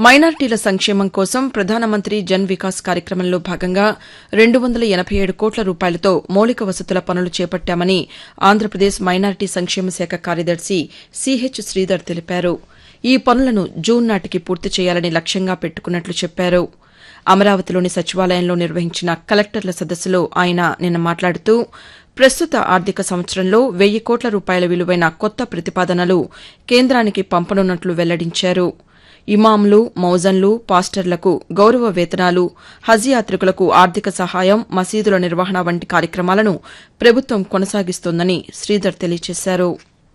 మైనార్టీల సంక్షేమం కోసం ప్రధానమంత్రి జన్ వికాస్ కార్యక్రమంలో భాగంగా రెండు వందల ఎనబై ఏడు కోట్ల రూపాయలతో మౌలిక వసతుల పనులు చేపట్టామని ఆంధ్రప్రదేశ్ మైనార్టీ సంక్షేమ శాఖ కార్యదర్శి సిహెచ్ శ్రీధర్ తెలిపారు ఈ పనులను జూన్ నాటికి పూర్తి చేయాలని లక్ష్యంగా పెట్టుకున్నట్లు చెప్పారు అమరావతిలోని సచివాలయంలో నిర్వహించిన కలెక్టర్ల సదస్సులో ఆయన నిన్న మాట్లాడుతూ ప్రస్తుత ఆర్థిక సంవత్సరంలో వెయ్యి కోట్ల రూపాయల విలువైన కొత్త ప్రతిపాదనలు కేంద్రానికి పంపనున్నట్లు వెల్లడించారు ఇమాంలు మౌజన్లు పాస్టర్లకు గౌరవ వేతనాలు హజ్ యాత్రికులకు ఆర్థిక సహాయం మసీదుల నిర్వహణ వంటి కార్యక్రమాలను ప్రభుత్వం కొనసాగిస్తోందని శ్రీధర్ తెలియజేశారు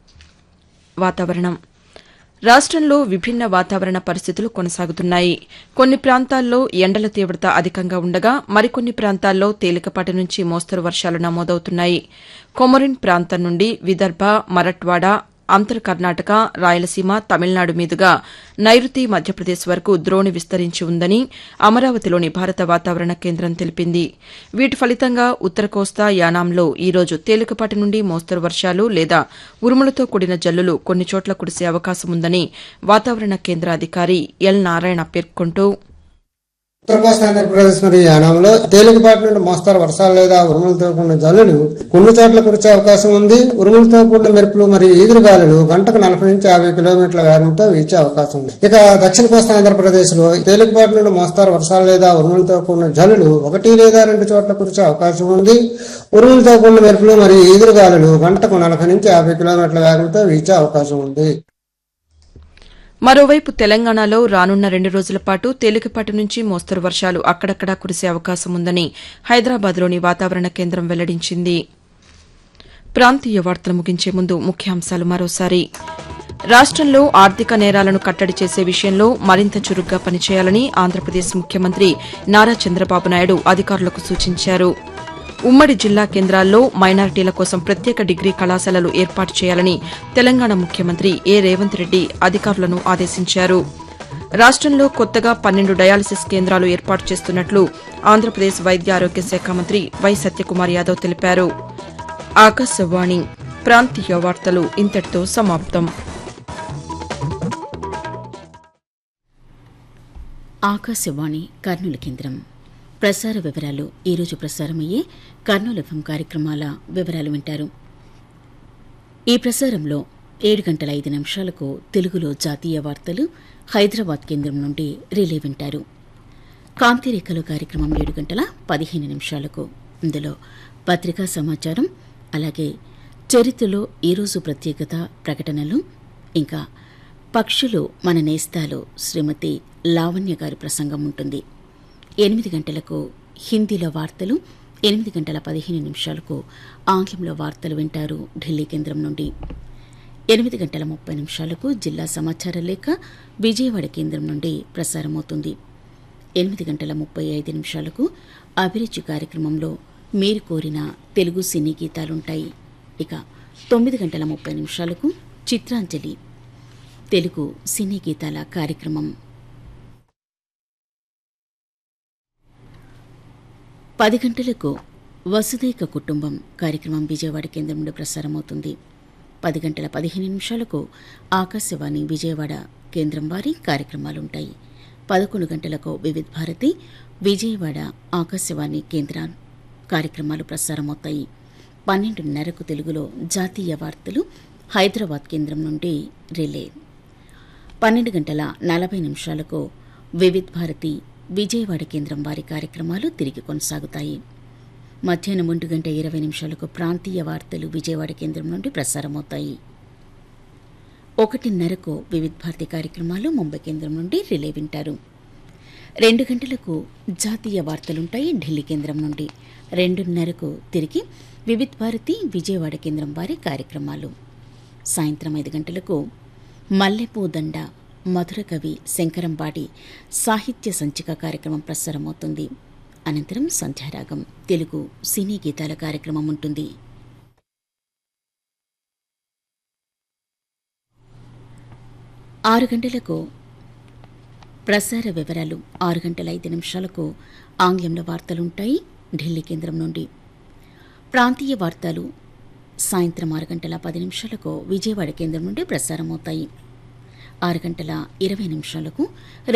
వాతావరణం రాష్టంలో విభిన్న వాతావరణ పరిస్థితులు కొనసాగుతున్నాయి కొన్ని ప్రాంతాల్లో ఎండల తీవ్రత అధికంగా ఉండగా మరికొన్ని ప్రాంతాల్లో తేలికపాటి నుంచి మోస్తరు వర్షాలు నమోదవుతున్నాయి కొమరిన్ ప్రాంతం నుండి విదర్భ మరట్వాడ అంతర్ కర్ణాటక రాయలసీమ తమిళనాడు మీదుగా నైరుతి మధ్యప్రదేశ్ వరకు ద్రోణి విస్తరించి ఉందని అమరావతిలోని భారత వాతావరణ కేంద్రం తెలిపింది వీటి ఫలితంగా ఉత్తర కోస్తా యానాంలో ఈరోజు తేలికపాటి నుండి మోస్తరు వర్షాలు లేదా ఉరుములతో కూడిన జల్లులు కొన్ని చోట్ల కురిసే అవకాశం ఉందని వాతావరణ కేంద్ర అధికారి ఎల్ నారాయణ పేర్కొంటూ ఉత్తర కోస్తా ఆంధ్రప్రదేశ్ మరియు యానాంలో తేలికపాటి నుండి మోస్తారు వర్షాలు లేదా ఉరుములతో కూడిన జల్లులు కొన్ని చోట్ల కురిసే అవకాశం ఉంది ఉరుములతో కూడిన మెరుపులు మరియు ఈదురుగాలులు గంటకు నలభై నుంచి యాభై కిలోమీటర్ల వేగంతో వీచే అవకాశం ఉంది ఇక దక్షిణ కోస్తా ఆంధ్రప్రదేశ్ లో తేలికపాటి నుండి మోస్తారు వర్షాలు లేదా ఉరుములతో కూడిన జల్లులు ఒకటి లేదా రెండు చోట్ల కురిసే అవకాశం ఉంది ఉరుములతో కూడిన మెరుపులు మరియు ఈదురుగాలులు గంటకు నలభై నుంచి యాభై కిలోమీటర్ల వేగంతో వీచే అవకాశం ఉంది మరోవైపు తెలంగాణలో రానున్న రెండు రోజుల పాటు తేలికపాటి నుంచి మోస్తరు వర్షాలు అక్కడక్కడా కురిసే అవకాశం ఉందని హైదరాబాద్లోని వాతావరణ కేంద్రం వెల్లడించింది ప్రాంతీయ వార్తలు ముగించే ముందు ముఖ్యాంశాలు మరోసారి రాష్టంలో ఆర్థిక నేరాలను కట్టడి చేసే విషయంలో మరింత చురుగ్గా పనిచేయాలని ఆంధ్రప్రదేశ్ ముఖ్యమంత్రి నారా చంద్రబాబు నాయుడు అధికారులకు సూచించారు ఉమ్మడి జిల్లా కేంద్రాల్లో మైనారిటీల కోసం ప్రత్యేక డిగ్రీ కళాశాలలు ఏర్పాటు చేయాలని తెలంగాణ ముఖ్యమంత్రి ఏ రేవంత్ రెడ్డి అధికారులను ఆదేశించారు రాష్టంలో కొత్తగా పన్నెండు డయాలసిస్ కేంద్రాలు ఏర్పాటు చేస్తున్నట్లు ఆంధ్రప్రదేశ్ వైద్య ఆరోగ్య శాఖ మంత్రి వై సత్యకుమార్ యాదవ్ తెలిపారు ఆకాశవాణి ప్రాంతీయ వార్తలు ఇంతటితో సమాప్తం ఆకాశవాణి కర్నూలు కేంద్రం ప్రసార వివరాలు ఈరోజు ప్రసారమయ్యే కర్నూలు ఎఫ్ఎం కార్యక్రమాల వివరాలు వింటారు ఈ ప్రసారంలో ఏడు గంటల ఐదు నిమిషాలకు తెలుగులో జాతీయ వార్తలు హైదరాబాద్ కేంద్రం నుండి రిలే వింటారు కాంతిరేఖలు కార్యక్రమం ఏడు గంటల పదిహేను నిమిషాలకు ఇందులో పత్రికా సమాచారం అలాగే చరిత్రలో ఈరోజు ప్రత్యేకత ప్రకటనలు ఇంకా పక్షులు మన నేస్తాలు శ్రీమతి లావణ్య గారి ప్రసంగం ఉంటుంది ఎనిమిది గంటలకు హిందీలో వార్తలు ఎనిమిది గంటల పదిహేను నిమిషాలకు ఆంగ్లంలో వార్తలు వింటారు ఢిల్లీ కేంద్రం నుండి ఎనిమిది గంటల ముప్పై నిమిషాలకు జిల్లా సమాచార లేఖ విజయవాడ కేంద్రం నుండి ప్రసారమవుతుంది ఎనిమిది గంటల ముప్పై ఐదు నిమిషాలకు అభిరుచి కార్యక్రమంలో మీరు కోరిన తెలుగు సినీ గీతాలుంటాయి ఇక తొమ్మిది గంటల ముప్పై నిమిషాలకు చిత్రాంజలి తెలుగు సినీ గీతాల కార్యక్రమం పది గంటలకు వసుదైక కుటుంబం కార్యక్రమం విజయవాడ కేంద్రం నుండి ప్రసారమవుతుంది పది గంటల పదిహేను నిమిషాలకు ఆకాశవాణి విజయవాడ కేంద్రం వారి కార్యక్రమాలుంటాయి పదకొండు గంటలకు వివిధ్ భారతి విజయవాడ ఆకాశవాణి కేంద్ర కార్యక్రమాలు ప్రసారమవుతాయి పన్నెండున్నరకు తెలుగులో జాతీయ వార్తలు హైదరాబాద్ కేంద్రం నుండి రిలే పన్నెండు గంటల నలభై నిమిషాలకు వివిధ్ భారతి విజయవాడ కేంద్రం వారి కార్యక్రమాలు తిరిగి కొనసాగుతాయి మధ్యాహ్నం ఒంటి గంట ఇరవై నిమిషాలకు ప్రాంతీయ వార్తలు విజయవాడ కేంద్రం నుండి ప్రసారమవుతాయి ఒకటిన్నరకు వివిధ్ భారతి కార్యక్రమాలు ముంబై కేంద్రం నుండి రిలే వింటారు రెండు గంటలకు జాతీయ వార్తలుంటాయి ఢిల్లీ కేంద్రం నుండి రెండున్నరకు తిరిగి వివిధ్ భారతి విజయవాడ కేంద్రం వారి కార్యక్రమాలు సాయంత్రం ఐదు గంటలకు మల్లెపూ దండ మధుర కవి శంకరంపాటి సాహిత్య సంచిక కార్యక్రమం ప్రసారమవుతుంది అనంతరం సంధ్యారాగం తెలుగు సినీ గీతాల కార్యక్రమం ఉంటుంది ఆరు గంటలకు ప్రసార వివరాలు ఆరు గంటల ఐదు నిమిషాలకు ఆంగ్లంలో వార్తలుంటాయి ఢిల్లీ కేంద్రం నుండి ప్రాంతీయ వార్తలు సాయంత్రం ఆరు గంటల పది నిమిషాలకు విజయవాడ కేంద్రం నుండి ప్రసారమవుతాయి ఆరు గంటల ఇరవై నిమిషాలకు